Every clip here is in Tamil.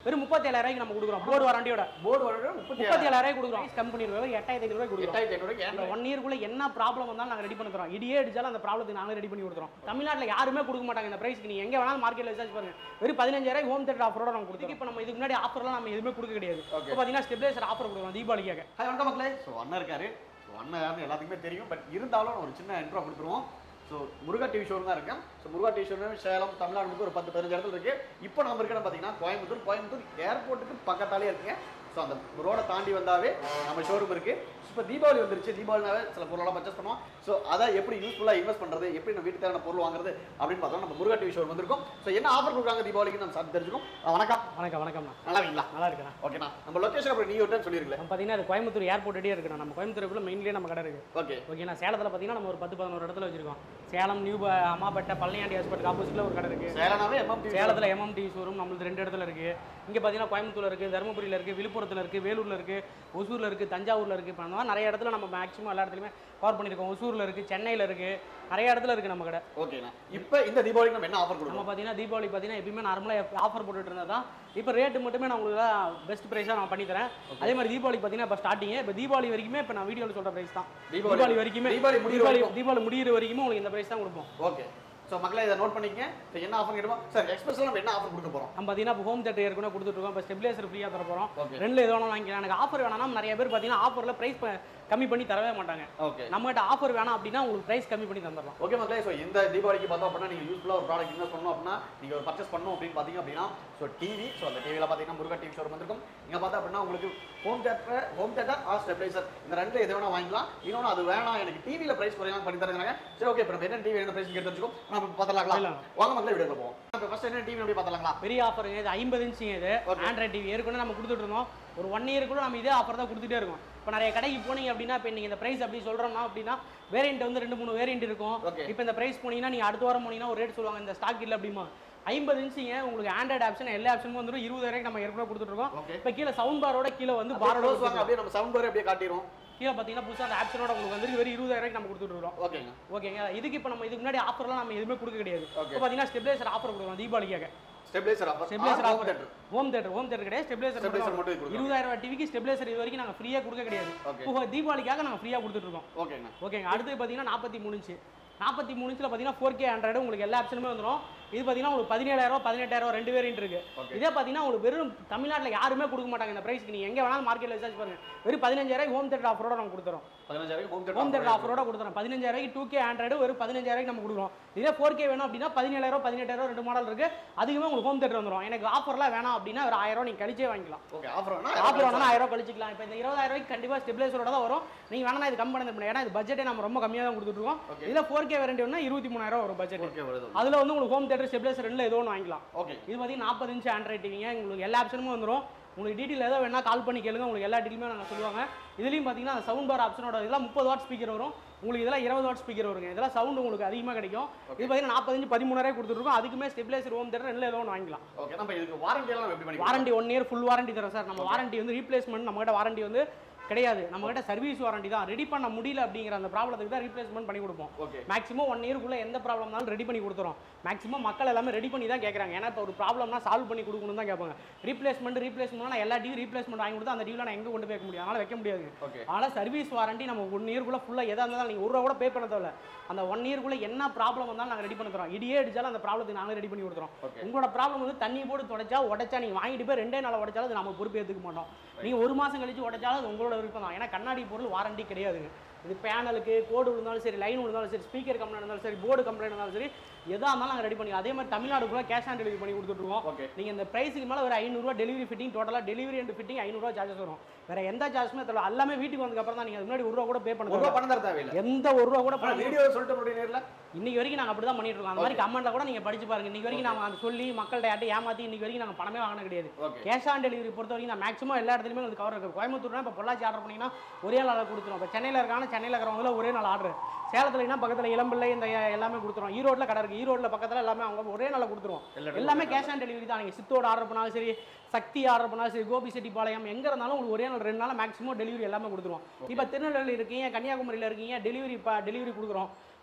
வெறும் முப்பத்தி ஏழாயிரம் நம்ம கொடுக்குறோம் போர்டு வாரண்டியோட போர்டு வர முப்பத்தி முப்பத்தி ஏழாயிரம் கொடுக்குறோம் கம்மி பண்ணிடுவோம் எட்டாயிரத்தி ஐநூறு கொடுக்குறோம் எட்டாயிரத்தி ஐநூறு அந்த ஒன் இயர்க்குள்ள என்ன ப்ராப்ளம் வந்தாலும் நாங்கள் ரெடி பண்ணி தரோம் இடியே அடிச்சாலும் அந்த ப்ராப்ளத்துக்கு நாங்களே ரெடி பண்ணி கொடுத்துறோம் தமிழ்நாட்டில் யாருமே கொடுக்க மாட்டாங்க இந்த பிரைஸ்க்கு நீ எங்க வேணாலும் மார்க்கெட்ல விசாரிச்சு பாருங்க வெறும் பதினஞ்சாயிரம் ஹோம் தேட்டர் ஆஃபரோட நம்ம கொடுத்துருக்கோம் இப்போ நம்ம இதுக்கு முன்னாடி ஆஃபர்லாம் நம்ம எதுவுமே கொடுக்க கிடையாது Okay. இப்போ பார்த்தீங்கன்னா ஸ்டெபிலைசர் ஆஃபர் கொடுக்குறோம் தீபாவளிக்காக ஹாய் வணக்கம் மக்களே ஸோ அண்ணன் இருக்காரு ஸோ அண்ணன் யாருன்னு எல்லாத்துக்குமே தெரியும் பட் இருந்தாலும் ஒரு சின்ன இன்ட்ரோ கொடுத்துருவோம் ஸோ முருகா டிவி ஷோரூம் தான் இருக்கேன் so Muruga TV showroom Salem Tamil Nadu வந்து ஒரு பத்து பதினஞ்சு இடத்துல இருக்கு இப்போ நம்ம இருக்கிற பார்த்தீங்கன்னா கோயம்புத்தூர் கோயம்புத்தூர் ஏர்போர்ட்டுக்கு பக்கத்தாலே இருக்குங்க ஸோ அந்த ரோடை தாண்டி வந்தாவே நம்ம ஷோரூம் இருக்கு இப்போ தீபாவளி வந்துருச்சு தீபாவளினாவே சில பொருளெல்லாம் பர்ச்சேஸ் பண்ணுவோம் ஸோ அதை எப்படி யூஸ்ஃபுல்லாக இன்வெஸ்ட் பண்ணுறது எப்படி நம்ம வீட்டுக்கு தேவையான பொருள் வாங்குறது அப்படின்னு பார்த்தோம் நம்ம முருகா டிவி ஷோரூம் வந்திருக்கோம் ஸோ என்ன ஆஃபர் கொடுக்குறாங்க தீபாவளிக்கு நம்ம சார் தெரிஞ்சுக்கோம் அஹ் வணக்கம் வணக்கம் வணக்கம்ண்ணா நல்லா இருக்கீங்களா நல்லா இருக்கேண்ணா ஓகேண்ணா நம்ம லொக்கேஷன் அப்புறம் நீ ஒரு டைம் சொல்லிருக்கல நம்ம பார்த்தீங்கன்னா அது கோயம்புத்தூர் ஏர்போர்ட் ரெடியாக இருக்குண்ணா நம்ம கோயம்புத்தூருக்குள்ள மெயின்லேயே நம்ம கடை இருக்கு ஓகே ஓகேண்ணா சேலத்தில் பார்த்தீங்கன்னா நம்ம ஒரு பத்து பதினோரு இடத்துல வச்சிருக்கோம் சேலம் நியூ ப- அம்மாப்பேட்டை பழனியாண்டி ஹாஸ்பிட்டல் ஆப்போசிட்டில் ஒரு கடை இருக்கு சேலனாவே எம்எம் டிவி சேலத்தில் எம்எம் டிவி ஷோரூம் நம்மளுக்கு ரெண்டு இடத்துல இருக்கு இங்கே பார்த்தீங்கன்னா கோயம்புத்தூர்ல இருக்கு தருமபுரியில் இருக்கு விழுப்புரத்தில் இருக்கு வேலூர்ல இருக்கு ஒசூர்ல இருக்கு தஞ்சாவூர்ல இருக்கு இப்போ அந்த மாதிரி நிறைய இடத்துல நம்ம மேக்ஸிமம் எல்லா இடத்துலையுமே கவர் பண்ணியிருக்கோம் ஒசூர்ல இருக்கு சென்னையில் இருக்கு நிறைய இடத்துல இருக்கு நம்ம கடை ஓகேண்ணா இப்போ இந்த தீபாவளிக்கு நம்ம என்ன ஆஃபர் நம்ம கொடுக்கணும் பார்த்தீங்கன்னா தீபாவளி பார்த்தீங்கன்னா எப்பயுமே நார்மலாக ஆஃபர் போட்டுட்டு இருந்தால் தான் இப்போ ரேட்டு மட்டுமே நான் உங்களுக்கு பெஸ்ட் ப்ரைஸாக நான் பண்ணி தரேன் அதே மாதிரி தீபாவளி பார்த்தீங்கன்னா இப்போ ஸ்டார்டிங் இப்போ தீபாவளி வரைக்குமே இப்போ நான் வீடியோவில் சொல்கிற ப்ரைஸ் தான் தீபாவளி- தீபாவளி வரைக்குமே தீபாவளி முடியிற தீபாவளி வரைக்கும். தீபாவளி முடியிற வரைக்குமே உங்களுக்கு இந்த ப்ரைஸ் தான் கொடுப்போம் ஓகே ஸோ மக்களே இதை நோட் பண்ணிக்கங்க இப்போ என்ன ஆஃபர் கேட்போம் சார் எக்ஸ்பிரஸ்ல நம்ம என்ன ஆஃபர் கொடுக்க போறோம் நம்ம பார்த்தீங்கன்னா இப்போ ஹோம் தேட்டர் ஏற்கனவே கொடுத்துட்ருக்கோம் இப்போ ஸ்டெபிலைசர் ஃப்ரீயாக தர போகிறோம் ஓகே ரெண்டுல எது வேணாலும் வாங்கிக்கலாம் எனக்கு ஆஃபர் வேணாம்னா நிறைய பேர் பார்த்தீங்கன்னா ஆஃபரில் ப்ரைஸ் கம்மி பண்ணி தரவே மாட்டாங்க ஓகே நம்மகிட்ட ஆஃபர் வேணாம் அப்படின்னா உங்களுக்கு ப்ரைஸ் கம்மி பண்ணி தந்துடலாம் ஓகே மக்களே ஸோ இந்த தீபாவளிக்கு பார்த்தோம் அப்படின்னா நீங்கள் யூஸ்ஃபுல்லாக ஒரு ப்ராடக்ட் இன்வெஸ்ட் பண்ணணும் அப்படின்னா நீங்கள் ஒரு பர்ச்சேஸ் பண்ணணும் அப்படின்னு பார்த்தீங்க அப்படின்னா ஸோ டிவி ஸோ அந்த டிவியில் பார்த்தீங்கன்னா முருகா டிவி ஷோரூம் வந்திருக்கும் இங்கே பார்த்தா அப்படின்னா உங்களுக்கு home theatre home theatre or stabiliser இந்த ரெண்டு எது வேணா வாங்கிக்கலாம் இன்னொன்று அது வேணாம் எனக்கு டிவியில் ப்ரைஸ் குறையலாம் பண்ணி தருங்க சரி ஓகே இப்போ நம்ம என்ன டிவி என்ன ப்ரைஸ் கேட்டு வச்சுக்கோ நம்ம பார்த்துலாங்களா இல்ல. வாங்க மக்களே வீடியோ போவோம் இப்போ ஃபர்ஸ்ட் என்ன டிவி அப்படி பார்த்துலாங்களா பெரிய ஆஃபருங்க இது ஐம்பது இன்ச்சுங்க இது Okay. ஆண்ட்ராய்ட் டிவி ஏற்கனவே நம்ம கொடுத்துட்டு இருந்தோம் ஒரு ஒன் இயர் கூட நம்ம இதே ஆஃபர் தான் கொடுத்துட்டே இருக்கோம் இப்போ நிறைய கடைக்கு போனீங்க அப்படின்னா இப்போ நீங்கள் இந்த ப்ரைஸ் அப்படி சொல்கிறோம்னா அப்படின்னா வேரியண்ட் வந்து ரெண்டு மூணு வேரியண்ட் இருக்கும் Okay. இப்போ இந்த ப்ரைஸ் போனீங்கன்னா நீங்கள் அடுத்த வாரம் போனீங்கன்னா ஒரு ரேட் சொல்லுவாங்க இந்த ஸ்டாக் இல்லை அப்படிமா ஐம்பது இன்ச்சுங்க உங்களுக்கு ஆண்ட்ராய்டு ஆப்ஷன் எல்லா ஆப்ஷனும் வந்துடும் இருபதாயிரம் நம்ம ஏற்கனவே கொடுத்துட்ருக்கோம் ஓகே இப்போ கீழே சவுண்ட் பாரோட கீழே வந்து பாரோட பாரோட வாங்க அப்படியே நம்ம சவுண்ட் பார் அப்படியே காட்டிடுவோம் கீழே பார்த்தீங்கன்னா புதுசாக அந்த ஆப்ஷனோட உங்களுக்கு வந்து வெறும் இருபதாயிரம் நம்ம கொடுத்துட்ருக்கோம் ஓகேங்க ஓகேங்க இதுக்கு இப்போ நம்ம இதுக்கு முன்னாடி ஆஃபர்லாம் நம்ம எதுவுமே கொடுக்க கிடையாது Okay. இப்போ பார்த்தீங்கன்னா ஸ்டெபிலைசர் ஆஃபர் கொடுக்குறோம் தீபாவளிக்காக stabiliser offer stabiliser home offer theatre home theatre home theatre கிடையாது ஸ்டெபிலைசர் ஸ்டெபிலைசர் மட்டும் கொடுக்குறோம் இருபதாயிரம் ரூபாய் டிவிக்கு ஸ்டெபிலைசர் இது வரைக்கும் நாங்கள் ஃப்ரீயாக கொடுக்க கிடையாது ஓகே இப்போ தீபாவளிக்காக நாங்கள் ஃப்ரீயாக கொடுத்துட்ருக்கோம் ஓகேங்க ஓகேங்க அடுத்து பார்த்தீங்கன்னா நாற்பத்தி மூணு இன்ச்சு நாற்பத்தி மூணு இன்ச்சில் பார்த்தீங்கன்னா ஃபோர் கே ஆண்ட்ராய்டு உங்களுக்கு எல்லா ஆப்ஷனுமே வந்துடும் இது பார்த்தீங்கன்னா உங்களுக்கு பதினேழாயிரம் பதினெட்டாயிரம் ரெண்டு வேரியன்ட் இருக்கு ஓகே இதே பார்த்தீங்கன்னா உங்களுக்கு வெறும் தமிழ்நாட்டில் யாருமே கொடுக்க மாட்டாங்க இந்த ப்ரைஸ்க்கு நீங்கள் எங்கே வேணாலும் மார்க்கெட்டில் விசாரிச்சு பாருங்க வெறும் பதினஞ்சாயிரம் ஹோம் தேட்டர் ஆஃபரோட நம்ம கொடுத்துறோம் பதினஞ்சாயிரம் ஹோம் ஹோம் தேட்டர் தேட்டர் ஆஃபரோட கொடுத்துறோம் பதினஞ்சாயிரம் டூ கே ஆண்ட்ராய்டு வெறும் பதினஞ்சாயிரம் நம்ம கொடுக்குறோம் இதே ஃபோர் கே வேணும் அப்படின்னா பதினேழாயிரம் பதினெட்டாயிரம் ரெண்டு மாடல் இருக்கு அதுக்குமே உங்களுக்கு ஹோம் தேட்டர் வந்துடும் எனக்கு ஆஃபர்லாம் வேணாம் அப்படின்னா ஒரு ஆயிரம் நீங்கள் கழிச்சே வாங்கிக்கலாம் ஓகே ஆஃபர் வேணா ஆஃபர் வேணா ஆயிரம் கழிச்சிக்கலாம் இப்போ இந்த இருபதாயிரம் ரூபாய்க்கு கண்டிப்பாக ஸ்டெபிலைசரோட தான் வரும் நீங்கள் வேணா இது கம்மி பண்ணி ஏன்னா இது பட்ஜெட்டே நம்ம ரொம்ப கம்மியாக தான் கொடுத்துருக்கோம் ஓகே இதில் ஃபோர் கே வேரண்டி ஒன்று இருபத்தி மூணாயிரம் வரும் பட்ஜெட் ஓகே வருது அதில் வந்து உங்களுக்கு ஹோம் தேட்டர் ஸ்டெபிலைசர் ரெண்டில் ஏதோ ஒன்று வாங்கிக்கலாம் ஓகே இது பார்த்தீங்கன்னா நாற்பது இன்ச்சு ஆண்ட்ராய்ட் டிவிங்க உங்களுக்கு எல்லா ஆப்ஷனுமே வந்துடும் உங்களுக்கு டீட்டெயில் ஏதோ வேணா கால் பண்ணி கேளுங்க உங்களுக்கு எல்லா டீட்டெயிலுமே நாங்கள் சொல்லுவாங்க இதுலேயும் பார்த்தீங்கன்னா சவுண்ட் பார் ஆப்ஷனோட இதெல்லாம் முப்பது வாட் ஸ்பீக்கர் வரும் உங்களுக்கு இதெல்லாம் இருபது வாட் ஸ்பீக்கர் வருங்க இதெல்லாம் சவுண்ட் உங்களுக்கு அதிகமாக கிடைக்கும் இது பார்த்தீங்கன்னா நாற்பத்தஞ்சு பதிமூணாயிரம் கொடுத்துருக்கோம் அதுக்குமே ஸ்டெபிலைசர் ஹோம் தேட்டர் ரெண்டில் ஏதோ ஒன்று வாங்கிக்கலாம் ஓகே நம்ம இதுக்கு வாரண்டி எல்லாம் நம்ம எப்படி பண்ணிக்கலாம் warranty one year full warranty தரோம் சார் நம்ம வாரண்டி வந்து ரீப்ளேஸ்மெண்ட் நம்மகிட்ட வாரண்டி வந்து கிடையாது நம்மகிட்ட சர்வீஸ் வாரண்டி தான் ரெடி பண்ண முடியல அப்படிங்கிற அந்த ப்ராப்ளத்துக்கு தான் ரீப்ளேஸ்மெண்ட் பண்ணி கொடுப்போம் ஓகே மேக்ஸிமம் ஒன் இயர்க்குள்ள எந்த ப்ராப்ளம்னாலும் ரெடி பண்ணி கொடுத்துறோம் மேக்ஸிமம் மக்கள் எல்லாமே ரெடி பண்ணி தான் கேட்குறாங்க ஏன்னா இப்போ ஒரு ப்ராப்ளம்னா சால்வ் பண்ணி கொடுக்கணும் தான் கேட்பாங்க ரீப்ளேஸ்மெண்ட் ரீப்ளேஸ்மெண்ட் நான் எல்லா டிவி ரீப்ளேஸ்மெண்ட் வாங்கி கொடுத்தா அந்த டிவியில் நான் எங்கே கொண்டு போய் வைக்க முடியும் அதனால் வைக்க முடியாது ஓகே அதனால் சர்வீஸ் வாரண்டி நம்ம ஒன் இயர்க்குள்ள ஃபுல்லாக எதாக இருந்தாலும் நீங்கள் ஒரு ரூபா கூட பே பண்ண தேவையில்ல அந்த ஒன் இயர்க்குள்ள என்ன ப்ராப்ளம் வந்தாலும் நாங்கள் ரெடி பண்ணி தரோம் இடியே அடிச்சாலும் அந்த ப்ராப்ளத்துக்கு நாங்களே ரெடி பண்ணி கொடுத்துறோம் ஓகே உங்களோட ப்ராப்ளம் வந்து தண்ணி போட்டு தொடச்சா உடைச்சா நீங்கள் வாங்கிட்டு போய் ரெண்டே நாள் உடைச்சாலும் அது நம்ம பொறுப்பு ஏற்றுக்க மாட்டோம் நீங்கள் ஒரு மாதம் கழிச்சு உடைச்சாலும் அது உங்களோட விருப்பம் தான் ஏன்னா கண்ணாடி பொருள் வாரண்டி கிடையாதுங்க இது பேனலுக்கு கோடு விழுந்தாலும் சரி லைன் விழுந்தாலும் சரி ஸ்பீக்கர் கம்ப்ளைண்ட் இருந்தாலும் சரி போர்டு கம்ப்ளைண்ட் இருந்தாலும் சரி எதாக இருந்தாலும் நாங்கள் ரெடி பண்ணி அதே மாதிரி தமிழ்நாடுக்குள்ள கேஷ் ஆன் டெலிவரி பண்ணி கொடுத்துட்ருக்கோம் ஓகே நீங்கள் இந்த ப்ரைஸுக்கு மேலே ஒரு ஐநூறுரூவா டெலிவரி ஃபிட்டிங் டோட்டலாக டெலிவரி அண்ட் ஃபிட்டிங் ஐநூறுரூவா சார்ஜஸ் வரும் வேற எந்த சார்ஜுமே தெரியல எல்லாமே வீட்டுக்கு வந்ததுக்கப்புறம் தான் நீங்கள் அது முன்னாடி ஒரு ரூபா கூட பே ஒரு பண்ண ரூபா பணம் தர தேவையில்லை எந்த ஒரு ரூபா கூட ஆனா பண்ண வீடியோ சொல்லிட்டு முடியும் நேர்ல இன்னைக்கு வரைக்கும் நாங்கள் அப்படி தான் பண்ணிட்டு இருக்கோம் அந்த மாதிரி கமெண்ட்ல கூட நீங்கள் படிச்சு பாருங்க இன்னைக்கு வரைக்கும் நாங்கள் அதை சொல்லி மக்கள்கிட்ட யார்ட்டி ஏமாற்றி இன்னைக்கு வரைக்கும் நாங்கள் பணமே வாங்கின கிடையாது ஓகே கேஷ் ஆன் டெலிவரி பொறுத்த வரைக்கும் நான் மேக்ஸிமம் எல்லா இடத்துலையுமே வந்து கவர் இருக்கு கோயம்புத்தூர்னா இப்போ பொள்ளாச்சி ஆர்டர் பண்ணீங்கன்னா ஒரே நாளில் கொடுத்துரும் இப்போ சென்னையில் இருக்காங்க சென்னையில் இருக்கிறவங்கள ஒரே நாள் ஆர்டர் சேலத்துலனா பக்கத்தில் இளம்பிள்ளை இந்த எல்லாமே கொடுத்துரும் ஈரோட்டில் கடை இருக்கு ஈரோட்டில் பக்கத்தில் எல்லாமே அவங்க ஒரே நாளில் கொடுத்துருவோம் எல்லா எல்லாமே கேஷ் ஆன் டெலிவரி தான் நீங்கள் சித்தோட ஆர்டர் பண்ணாலும் சரி சக்தி ஆர்டர் பண்ணாலும் சரி கோபி செட்டிப்பாளையம் எங்கே இருந்தாலும் உங்களுக்கு ஒரே நாள் ரெண்டு நாள் மேக்ஸிமம் டெலிவரி எல்லாமே கொடுத்துருவோம் இப்போ திருநெல்வேலி இருக்கீங்க கன்னியாகுமரியில் இருக்கீங்க டெலிவரி இப்போ டெலிவரி கொடுக்குறோம்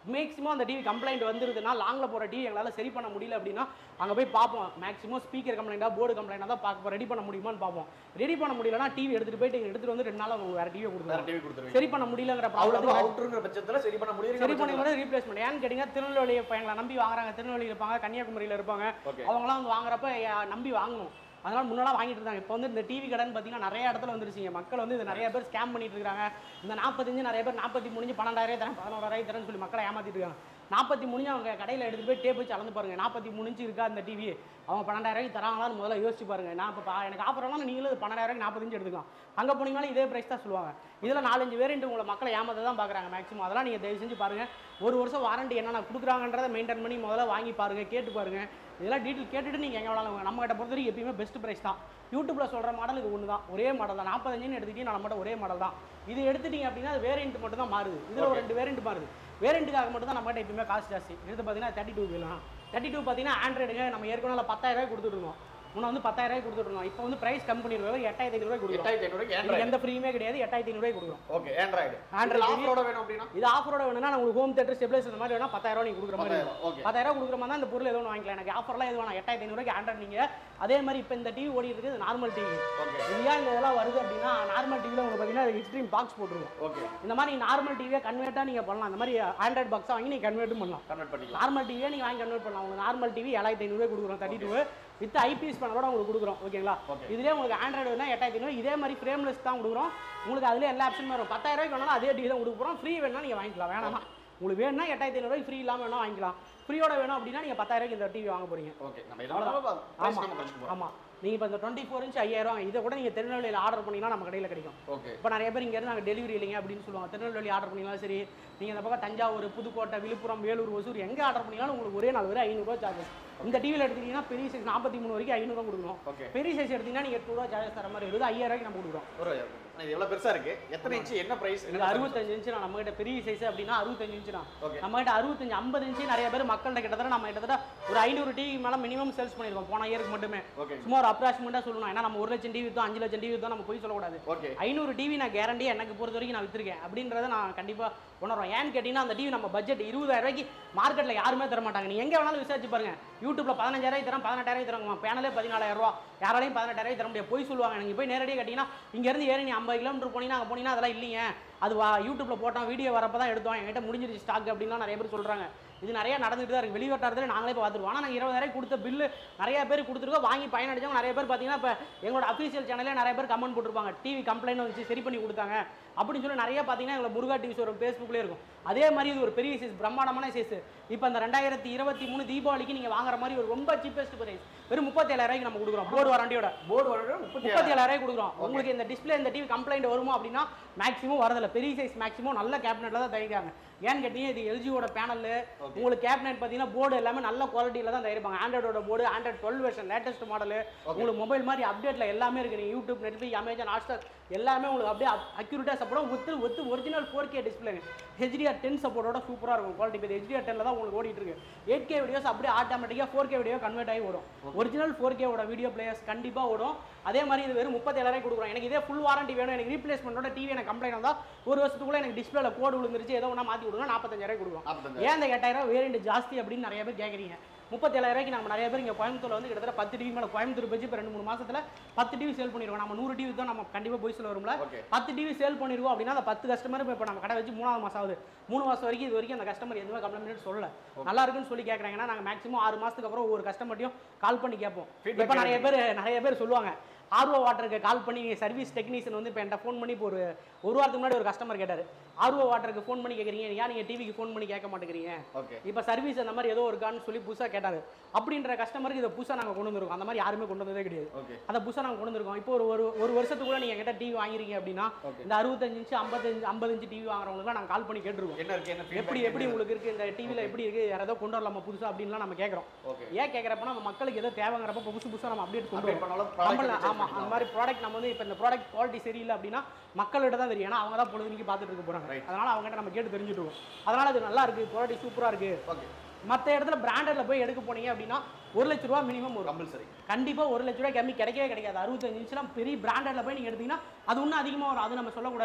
மேக்ஸிமம் அந்த டிவி கம்ப்ளைண்ட் வந்துருதுன்னா லாங்கில் போகிற டிவி எங்களால் சரி பண்ண முடியல அப்படின்னா அங்கே போய் பார்ப்போம் மேக்ஸிமம் ஸ்பீக்கர் கம்ப்ளைண்ட்டாக போர்டு கம்ப்ளைண்ட்டாக தான் பார்க்க ரெடி பண்ண முடியுமான்னு பார்ப்போம் ரெடி பண்ண முடியலன்னா டிவி எடுத்துகிட்டு போயிட்டு எடுத்துகிட்டு வந்து ரெண்டு நாள் அவங்க வேறு டிவியை வேற கொடுத்துருவோம் டிவி கொடுத்துருவீங்க சரி பண்ண முடியலங்கிற அவ்வளவு ப்ராப்ளம் அவுட்டருங்கிற பட்சத்துல சரி பண்ண முடியுங்க சரி பண்ணி கூட ரீப்ளேஸ்மெண்ட் ஏன்னு கேட்டிங்கன்னா திருநெல்வேலி இப்போ எங்களை நம்பி வாங்குறாங்க திருநெல்வேலியில் இருப்பாங்க கன்னியாகுமரியில் இருப்பாங்க ஓகே அவங்களாம் வந்து வாங்குறப்ப எ- நம்பி வாங்கணும் அதனால முன்னெல்லாம் வாங்கிட்டு இருந்தாங்க இப்போ வந்து இந்த டிவி கடன் பார்த்தீங்கன்னா நிறைய இடத்துல வந்துருச்சுங்க மக்கள் வந்து இது நிறைய பேர் ஸ்கேம் பண்ணிட்டு இருக்காங்க இந்த நாற்பத்தஞ்சு நிறைய பேர் நாற்பத்தி முடிஞ்சு பன்னெண்டாயிரம் தரேன் பதினோராயிரம் தரேன்னு சொல்லி மக்களை ஏமாத்திட்டு இருக்காங்க நாற்பத்தி முடிஞ்சு அவங்க கடையில் எடுத்துட்டு போய் டேப் வச்சு அளந்து பாருங்க நாற்பத்தி முடிஞ்சு இருக்கா இந்த டிவி அவங்க பன்னெண்டாயிரம் தராங்களான்னு முதல்ல யோசிச்சு பாருங்க நான் இப்போ எனக்கு ஆஃபர்லாம் நீங்களும் பன்னெண்டாயிரம் நாற்பத்தஞ்சு எடுத்துக்கலாம் அங்கே போனீங்கன்னா இதே பிரைஸ் தான் சொல்லுவாங்க இதில் நாலஞ்சு வேரியண்ட் உங்களை மக்களை ஏமாத்த தான் பார்க்குறாங்க மேக்ஸிமம் அதெல்லாம் நீங்கள் தயவு செஞ்சு பாருங்க ஒரு வருஷம் வாரண்டி என்னென்ன கொடுக்குறாங்கன்றதை மெயின்டைன் பண்ணி முதல்ல வாங்கி பாருங்க கேட்டு பாருங்க இதெல்லாம் டீட்டெயில் கேட்டுட்டு நீங்கள் எங்கே வேணாலும் வாங்க. நம்ம கிட்ட பொறுத்த வரைக்கும் எப்பயுமே பெஸ்ட் ப்ரைஸ் தான் யூடியூப்பில் சொல்கிற மாடல் இது ஒன்று தான் ஒரே மாடல் தான் நாற்பத்தஞ்சுன்னு எடுத்துக்கிட்டீங்கன்னா நம்ம மட்டும் ஒரே மாடல் தான் இது எடுத்துட்டீங்க அப்படின்னா அது வேரியண்ட் மட்டும் தான் மாறுது இதில் ஒரு ரெண்டு வேரியண்ட் மாறுது வேரியண்ட்டுக்காக மட்டும் தான் நம்ம கிட்ட எப்பயுமே காசு ஜாஸ்தி எடுத்து பார்த்தீங்கன்னா தேர்ட்டி டூ வேலாம் தேர்ட்டி டூ பார்த்தீங்கன்னா ஆண்ட்ராய்டுங்க நம்ம ஏற்கனவே பத்தாயிரம் ரூபாய் கொடுத்துருந்தோம் முன்ன வந்து பத்தாயிரம் ரூபாய் கொடுத்துருந்தோம் இப்போ வந்து ப்ரைஸ் கம்மி பண்ணிடுவோம் எட்டாயிரத்தி ஐநூறுபாய் கொடுக்குறோம் எட்டாயிரத்தி ஐநூறுக்கு இதுக்கு ஆண்ட்ராய்டு எந்த ஃப்ரீயுமே கிடையாது எட்டாயிரத்தி ஐநூறுபாய் கொடுக்குறோம் ஓகே ஆண்ட்ராய்டு Android ஆஃபரோட வேணும் அப்படின்னா இது ஆஃபரோட வேணும்னா நான் உங்களுக்கு ஹோம் தேட்டர் ஸ்டெபிலைஸ் இந்த மாதிரி வேணா பத்தாயிரம் நீங்க கொடுக்குற மாதிரி இருக்கும். பத்தாயிரம் ஓகே பத்தாயிரம் கொடுக்குற மாதிரி தான் இந்த பொருள் எதுவும் வாங்கிக்கலாம் எனக்கு ஆஃபர்லாம் எதுவும் வேணாம் எட்டாயிரத்தி ஐநூறுக்கு ஆண்ட்ராய்ட் நீங்க அதே மாதிரி இப்போ இந்த டிவி ஓடி இருக்குது இது நார்மல் டிவி ஓகே இது ஏன் இந்த இதெல்லாம் வருது அப்படின்னா நார்மல் டிவியில் உங்களுக்கு பார்த்தீங்கன்னா எக்ஸ்ட்ரீம் பாக்ஸ் போட்டுருவோம் ஓகே இந்த மாதிரி நார்மல் டிவியை கன்வெர்ட்டாக நீங்கள் பண்ணலாம் இந்த மாதிரி ஆண்ட்ராய்ட் பாக்ஸாக வாங்கி நீங்கள் கன்வெர்ட்டும் பண்ணலாம் கன்வெர்ட் பண்ணிக்கலாம் நார்மல் டிவியை நீங்கள் வாங்கி கன்வெர்ட் பண்ணலாம் உங்களுக்கு நார்மல் டிவி ஏழாயிரத்தி ஐநூறுபாய் கொடுக்குறோம் தேர்ட்டி டூ வித் ஐபிஎஸ் பேனலோட உங்களுக்கு கொடுக்குறோம் ஓகேங்களா ஓகே இதுலேயே உங்களுக்கு ஆண்ட்ராய்டு வேணா எட்டாயிரத்தி ஐநூறு இதே மாதிரி ஃப்ரேம்லெஸ் தான் கொடுக்குறோம் உங்களுக்கு அதுல எல்லா ஆப்ஷனும் வரும் பத்தாயிரம் ரூபாய்க்கு வேணாலும் அதே டிவி தான் கொடுக்க போகிறோம் ஃப்ரீ வேணா நீங்கள் வாங்கிக்கலாம் வேணாமா உங்களுக்கு வேணும்னா எட்டாயிரத்தி ஐநூறுபாய்க்கு ஃப்ரீ இல்லாமல் வேணா வாங்கிக்கலாம் ஃப்ரீயோட வேணும் அப்படின்னா நீங்கள் பத்தாயிரம் இந்த டிவி வாங்க போறீங்க ஓகே நம்ம இதெல்லாம் பிரைஸ் நம்ம குறைச்சு போறோம் ஆமாம் நீங்கள் இப்போ இந்த டுவெண்ட்டி ஃபோர் இன்ச் ஐயாயிரம் இதை கூட நீங்கள் திருநெல்வேலியில் ஆர்டர் பண்ணீங்கன்னா நம்ம கடையில் கிடைக்கும் ஓகே இப்போ நிறைய பேர் இங்கேருந்து நாங்கள் டெலிவரி இல்லைங்க அப்படின்னு சொல்லுவாங்க திருநெல்வேலி ஆர்டர் பண்ணிங்கனாலும் சரி நீங்கள் இந்த பக்கம் தஞ்சாவூர் புதுக்கோட்டை விழுப்புரம் வேலூர் ஒசூர் எங்கே ஆர்டர் பண்ணிங்கனாலும் உங்களுக்கு ஒரே நாள் வரை ஐநூறுரூவா சார்ஜஸ் இந்த டிவியில் எடுத்தீங்கன்னா பெரிய சைஸ் நாற்பத்தி மூணு வரைக்கும் ஐநூறுவா கொடுக்கணும் ஓகே பெரிய சைஸ் எடுத்தீங்கன்னா நீங்கள் எட்நூறுவா சார்ஜஸ் தர மாதிரி இருக்குது ஐயாயிரம் ரூபாய்க்கு நம்ம கொடுக்குறோம் ஒரு இது எவ்வளவு பெருசா இருக்கு எத்தனை இன்ச் என்ன பிரைஸ் இது அறுபத்தஞ்சு இன்ச்சு நம்ம கிட்ட பெரிய சைஸ் அப்படின்னா அறுபத்தஞ்சு இன்ச்சு தான் ஓகே நம்ம கிட்ட அறுபத்தஞ்சு ஐம்பது இன்ச்சு நிறைய பேர் மக்கள்கிட்ட கிட்டத்தட்ட நம்ம கிட்டத்தட்ட ஒரு ஐநூறு டிவி மேலே மினிமம் சேல்ஸ் பண்ணியிருக்கோம் போன இயருக்கு மட்டுமே ஓகே சும்மா ஒரு அப்ராக்சிமெண்ட்டாக சொல்லணும் ஏன்னா நம்ம ஒரு லட்சம் டிவி தான் அஞ்சு லட்சம் டிவி தான் நம்ம போய் சொல்லக்கூடாது ஓகே ஐநூறு டிவி நான் கேரண்டி எனக்கு பொறுத்த வரைக்கும் நான் வித்திருக்கேன் அப்படின்றத நான் கண்டிப்பாக உணர்றோம் ஏன்னு கேட்டிங்கன்னா அந்த டிவி நம்ம பட்ஜெட் இருபதாயிரம் ரூபாய்க்கு மார்க்கெட்டில் யாருமே தர மாட்டாங்க நீ எங்கே வேணாலும் விசாரிச்சு பாருங்க யூடியூப்ல பதினஞ்சாயிரம் தரம் பதினெட்டாயிரம் தராங்க பேனலே பதினாலாயிரம் ரூபா யாராலையும் பதினெட்டாயிரம் தர முடியாது போய் சொல்லுவாங்க நீங்கள் போய் நேரடியாக கேட்டிங்கன்னா இங்கேருந்து ஏறி நீ ஐம்பது கிலோமீட்டர் போனீங்கன்னா அங்கே போனீங்கன்னா அதெல்லாம் இல்லைங்க அது வா யூடியூப்ல போட்டோம் வீடியோ வரப்போ தான் எடுத்தோம் என்கிட்ட முடிஞ்சிருச்சு ஸ்டாக் அப்படின்லாம் நிறைய பேர் சொல்கிறாங்க இது நிறைய நடந்துட்டு தான் இருக்கு வெளிவட்டாரத்தில் நாங்களே இப்போ பார்த்துருவோம் ஆனால் நாங்கள் இருபதாயிரம் கொடுத்த பில்லு நிறைய பேர் கொடுத்துருக்கோம் வாங்கி பயனடைஞ்சவங்க நிறைய பேர் பார்த்தீங்கன்னா இப்போ எங்களோட அஃபீஷியல் சேனல்லே நிறைய பேர் கமெண்ட் போட்டிருப்பாங்க டிவி கம்ப்ளைண்ட் வந்துச்சு சரி பண்ணி கொடுத்தாங்க அப்படின்னு சொல்லி நிறைய பார்த்தீங்கன்னா எங்களை முருகா டிவி ஒரு ஃபேஸ்புக்லேயே இருக்கும் அதே மாதிரி இது ஒரு பெரிய சைஸ் பிரம்மாண்டமான சைஸ் இப்போ இந்த ரெண்டாயிரத்தி இருபத்தி மூணு தீபாவளிக்கு நீங்கள் வாங்குற மாதிரி ஒரு ரொம்ப சீப்பஸ்ட் பிரைஸ் வெறும் முப்பத்தேழாயிரம் நம்ம கொடுக்குறோம் போர்டு வாரண்டியோட போர்டு வர முப்பத்தி முப்பத்தி ஏழாயிரம் கொடுக்குறோம் உங்களுக்கு இந்த டிஸ்பிளே இந்த டிவி கம்ப்ளைண்ட் வருமா அப்படின்னா மேக்ஸிமம் வரதில்ல பெரிய சைஸ் மேக்ஸிமம் நல்ல கேபினெட்ல தான் தயாரிக்காங்க ஏன்னு கேட்டீங்க இது எல்ஜியோட பேனல் Okay. உங்களுக்கு கேபினெட் பார்த்தீங்கன்னா போர்டு எல்லாமே நல்ல குவாலிட்டியில தான் தயாரிப்பாங்க ஆண்ட்ராய்டோட board Android twelve version latest model உங்களுக்கு மொபைல் மாதிரி அப்டேட்ல எல்லாமே இருக்கு நீங்க யூடியூப் நெட்ஃபிளிக்ஸ் அமேசான் ஹாட்ஸ்டார் எல்லாமே உங்களுக்கு அப்படியே அக்யூரேட்டாக support with with original four K display HDR ten சப்போர்ட்டோட சூப்பராக இருக்கும் குவாலிட்டி இப்போ ஹெச்டிஆர் டென்ல தான் உங்களுக்கு ஓடிட்டு இருக்கு எயிட் கே வீடியோஸ் அப்படியே ஆட்டோமேட்டிக்காக ஃபோர் கே வீடியோ கன்வெர்ட் ஆகி வரும் ஒரிஜினல் ஃபோர் கேவோட வீடியோ பிளேயர்ஸ் கண்டிப்பாக ஓடும் அதே மாதிரி இது வெறும் முப்பத்தேழாயிரம் கொடுக்குறோம் எனக்கு இதே ஃபுல் வாரண்டி வேணும் எனக்கு ரீப்ளேஸ்மெண்ட்டோட டிவி எனக்கு கம்ப்ளைண்ட் வந்தால் ஒரு வருஷத்துக்குள்ள எனக்கு டிஸ்பிளேல கோடு விழுந்துருச்சு ஏதோ ஒன்றா மாற்றி கொடுங்க நாற்பத்தஞ்சாயிரம் கொடுக்குறோம் நாற்பத்தஞ்சு ஏன் இந்த எட்டாயிரம் வேரியண்ட் ஜாஸ்தி அப்படின்னு நிறைய பேர் கேட்குறீங்க முப்பத்தேழாயிரம் ரூபாய்க்கு நம்ம நிறைய பேர் இங்கே கோயம்புத்தூர்ல வந்து கிட்டத்தட்ட பத்து டிவி மேலே கோயம்புத்தூர் வச்சு இப்போ ரெண்டு மூணு மாசத்துல பத்து டிவி சேல் பண்ணிருக்கோம் நம்ம நூறு டிவி தான் நம்ம கண்டிப்பாக போய் சொல்ல வரும்ல ஓகே பத்து டிவி சேல் பண்ணிருக்கோம் அப்படின்னா அந்த பத்து கஸ்டமர் இப்போ நம்ம கடை வச்சு மூணாவது மாசம் ஆகுது மூணு மாசம் வரைக்கும் இது வரைக்கும் அந்த கஸ்டமர் எதுவுமே கம்ப்ளைண்ட் சொல்லல நல்லா இருக்குன்னு சொல்லி கேட்குறாங்கன்னா நாங்கள் மேக்ஸிமம் ஆறு மாசத்துக்கு அப்புறம் ஒவ்வொரு கஸ்டமர்ட்டையும் கால் பண்ணி கேட்போம் Feedback இப்போ நிறைய பேர் நிறைய பேர் சொல்லுவாங்க ஆர்ஓ வாட்டருக்கு கால் பண்ணி சர்வீஸ் டெக்னீஷியன் வந்து இப்போ என்கிட்ட ஃபோன் பண்ணி இப்போ ஒரு ஒரு வாரத்துக்கு முன்னாடி ஒரு கஸ்டமர் கேட்டார் ஆர்ஓ வாட்டருக்கு ஃபோன் பண்ணி கேட்குறீங்க ஏன் நீங்கள் டிவிக்கு ஃபோன் பண்ணி கேட்க மாட்டேங்கிறீங்க ஓகே இப்போ சர்வீஸ் அந்த மாதிரி ஏதோ இருக்கான்னு சொல்லி புதுசாக கேட்டார் அப்படின்ற கஸ்டமருக்கு இதை புதுசாக நாங்கள் கொண்டு வந்திருக்கோம் அந்த மாதிரி யாருமே கொண்டு வந்ததே கிடையாது ஓகே அதை புதுசாக நாங்கள் கொண்டு வந்திருக்கோம் இப்போ ஒரு ஒரு ஒரு வருஷத்துக்குள்ள நீங்கள் என்கிட்ட டிவி வாங்கிருக்கீங்க அப்படின்னா ஓகே இந்த அறுபத்தஞ்சு இன்ச்சு ஐம்பத்தஞ்சு ஐம்பது இன்ச்சு டிவி வாங்குறவங்களுக்கு நாங்கள் கால் பண்ணி கேட்டுருக்கோம் என்ன இருக்கு என்ன feedback எப்படி எப்படி என்ன? உங்களுக்கு இருக்கு இந்த டிவியில் எப்படி இருக்கு யாராவது கொண்டு வரலாமா புதுசா அப்படின்லாம் நம்ம கேட்குறோம் ஓகே ஏன் கேட்குறப்ப நம்ம மக்களுக்கு ஏதோ தேவைங்கிறப்ப புதுசு புதுசாக நம்ம அப்டேட் கொண்டு அப்டேட் வரோம் பண்ணாலும் நம்மள product ஆமா அந்த மாதிரி ப்ராடக்ட் நம்ம வந்து இப்போ இந்த ப்ராடக்ட் குவாலிட்டி சரியில்லை அப்படின்னா மக்கள்கிட்ட தான் தெரியும் ஏன்னா அவங்க தான் பொழுதுனிக்கு பார்த்துட்டு இருக்க போறாங்க Right. அதனால அவங்ககிட்ட நம்ம கேட்டு தெரிஞ்சுட்டு இருக்கோம் அதனால அது நல்லா இருக்கு குவாலிட்டி சூப்பரா இருக்கு ஓகே மற்ற இடத்துல பிராண்டட்ல போய் எடுக்க போனீங்க அப்படின்னா ஒரு லட்ச ரூபா மினிமம் வரும் கம்பல்சரி கண்டிப்பா ஒரு லட்ச ரூபாய் கம்மி கிடைக்கவே கிடைக்காது அறுபத்தஞ்சு இன்ச்லாம் பெரிய பிராண்டட்ல போய் நீங்க எடுத்தீங்கன்னா அது இன்னும் அதிகமா வரும் அது நம்ம சொல்லக்கூடாது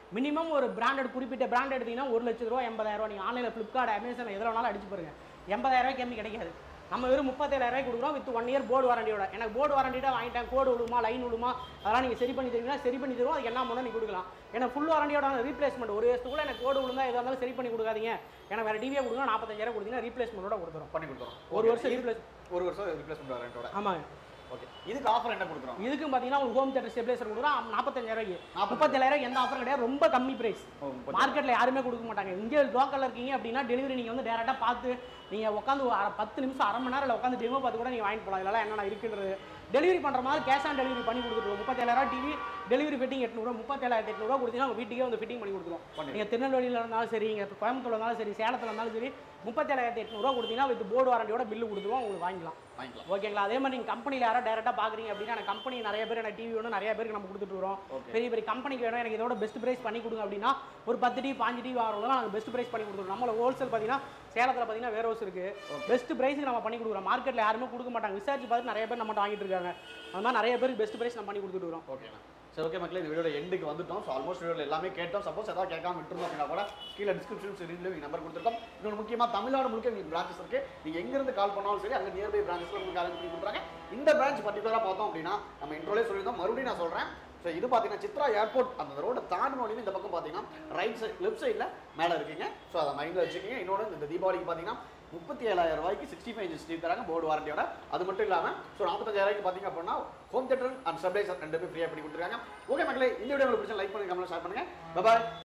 மினிமம் ஒரு பிராண்டட் குறிப்பிட்ட பிராண்ட் எடுத்தீங்கன்னா ஒரு லட்ச ரூபா எண்பதாயிரம் ரூபா நீங்கள் ஆன்லைனில் ஃப்ளிப்கார்ட் அமேசான் எதில் வேணாலும் அடிச்சு பாருங்க எண்பதாயிரம் ரூபாய்க்கு கம்மி கிடைக்காது நம்ம வெறும் முப்பத்தேழாயிரம் ரூபாய்க்கு கொடுக்குறோம் வித் ஒன் இயர் போர்டு வாரண்டியோட எனக்கு போர்டு வாரண்டியோட வாங்கிட்டேன் கோடு விழுமா லைன் விழுமா அதெல்லாம் நீங்கள் சரி பண்ணி தருவீங்கன்னா சரி பண்ணி தருவோம் அதுக்கு என்ன பண்ணணும் நீங்கள் கொடுக்கலாம் எனக்கு ஃபுல் வாரண்டியோட ரீப்ளேஸ்மெண்ட் ஒரு வருஷத்துக்குள்ள எனக்கு கோடு விழுந்தா எதாக இருந்தாலும் சரி பண்ணி கொடுக்காதீங்க எனக்கு வேறு டிவியை கொடுங்க நாற்பத்தஞ்சாயிரம் கொடுத்தீங்கன்னா ரீப்ளேஸ்மெண்ட்டோட கொடுத்துரும் பண்ணி கொடுத்துறோம் ஒரு வருஷம் ரீப்ளேஸ் ஒரு வருஷம் ரிப்ளேஸ்மெண்ட் வாரண்டோட ஆமாங்க ஓகே இதுக்கு ஆஃபர் என்ன கொடுக்குறோம் இதுக்கும் பார்த்தீங்கன்னா உங்களுக்கு ஹோம் தேட்டர் ஸ்டெபிலைசர் கொடுக்குறோம் நாற்பத்தஞ்சாயிரம் ரூபாய்க்கு நாற்பத்தஞ்சாயிரம். முப்பத்தேழாயிரம் எந்த ஆஃபரும் கிடையாது ரொம்ப கம்மி பிரைஸ் ஓ, முப்பத்தி- மார்க்கெட்டில் யாருமே கொடுக்க மாட்டாங்க இங்கே லோக்கலில் இருக்கீங்க அப்படின்னா டெலிவரி நீங்கள் வந்து டேரெக்டாக பார்த்து நீங்கள் உட்காந்து ஒரு அரை- பத்து நிமிஷம் அரை மணி நேரம் உட்காந்து டெமோ பார்த்து கூட நீங்கள் வாங்கிட்டு போகலாம் இதெல்லாம் என்னென்ன இருக்குன்றது டெலிவரி பண்ணுற மாதிரி கேஷ் ஆன் டெலிவரி பண்ணி கொடுத்துருவோம் முப்பத்தேழாயிரம் டிவி டெலிவரி ஃபிட்டிங் எட்நூறுவா முப்பத்தேழாயிரத்தி எட்நூறுவா கொடுத்தீங்கன்னா உங்கள் வீட்டுக்கே வந்து ஃபிட்டிங் பண்ணி கொடுத்துருவோம் பண்ணி நீங்கள் திருநெல்வேலியில் இருந்தாலும் சரி இங்கே கோயம்புத்தூர் இருந்தாலும் சரி சேலத்தில் இருந்தாலும் சரி முப்பத்தேழாயிரத்தி எட்நூறுவா கொடுத்தீங்கன்னா வித் போர்டு வாரண்டியோட பில்லு கொடுத்துருவோம் உங்களுக்கு வாங்கிக்கலாம் வாங்கிக்கலாம் ஓகேங்களா அதே மாதிரி நீங்கள் கம்பெனியில் யாரோ டேரெக்டாக பார்க்குறீங்க அப்படின்னா எனக்கு கம்பெனி நிறைய பேர் எனக்கு டிவி வேணும் நிறைய பேருக்கு நம்ம கொடுத்துட்டு வரோம் ஓகே பெரிய பெரிய கம்பெனிக்கு வேணும் எனக்கு இதோட பெஸ்ட் பிரைஸ் பண்ணி கொடுங்க அப்படின்னா ஒரு பத்து டிவி பாஞ்சு டிவி வாங்குறதுலாம் நாங்கள் பெஸ்ட் பிரைஸ் பண்ணி கொடுத்துருவோம் நம்மள ஹோல்சேல் பார்த்தீங்கன்னா சேலத்தில் பார்த்தீங்கன்னா வேர் ஹவுஸ் இருக்குது பெஸ்ட் பிரைஸுக்கு நம்ம பண்ணி கொடுக்குறோம் மார்க்கெட்டில் யாருமே கொடுக்க மாட்டாங்க விசாரிச்சு பார்த்து நிறைய பேர் நம்மகிட்ட வாங்கிட்டு இருக்காங்க அது மாதிரி நிறைய பேருக்கு பெஸ்ட் பிரைஸ் நம்ம பண்ணி கொடுத்துட்டு வரோம் ஓகேண்ணா சரி ஓகே மக்களே இந்த வீடியோட எண்டுக்கு வந்துட்டோம் ஸோ ஆல்மோஸ்ட் வீடியோவில் எல்லாமே கேட்டோம் சப்போஸ் ஏதாவது கேட்காம விட்டுருந்தோம் அப்படின்னா கூட கீழே டிஸ்கிரிப்ஷன் சரியில்லை நம்பர் கொடுத்துருக்கோம் இன்னொன்று முக்கியமாக தமிழ்நாடு முழுக்க உங்களுக்கு பிரான்ச்சஸ் இருக்கு நீங்கள் எங்கேருந்து கால் பண்ணாலும் சரி அங்கே நியர்பை பிரான்ச்சஸில் உங்களுக்கு அரேஞ்ச் பண்ணி கொடுக்குறாங்க இந்த பிரான்ச் பர்டிகுலராக பார்த்தோம் அப்படின்னா நம்ம இன்ட்ரோலே சொல்லியிருந்தோம் மறுபடியும் நான் சொல்கிறேன் ஸோ இது பார்த்தீங்கன்னா சித்ரா ஏர்போர்ட் அந்த ரோட தாண்டினோடனே இந்த பக்கம் பார்த்தீங்கன்னா ரைட் சைட் லெஃப்ட் சைடில் மேலே இருக்கீங்க ஸோ அதை மைண்டில் வச்சுக்கோங்க இன்னொன்று இந்த தீபாவளிக்கு பார்த்தீங்கன்னா முப்பத்தி ஏழாயிரம் ரூபாய்க்கு சிக்ஸ்டி ஃபைவ் இன்ச் ஸ்டீவ் தராங்க போர்டு வாரண்டியோட அது மட்டும் இல்லாமல் ஸோ நாற்பத்தஞ்சாயிரம் ரூபாய்க்கு பார்த்தீங்க அப்படின்னா ஹோம் தேட்டர் அண்ட் ஸ்டெபிலைசர் ரெண்டுமே ஃப்ரீயாக பண்ணி கொடுத்துருக்காங்க ஓகே மக்களே இந்த வீடியோ உங்களுக்கு பிடிச்ச லைக் பண்ணுங்க கமெண்ட் ஷேர் பண்ணுங்க பாய்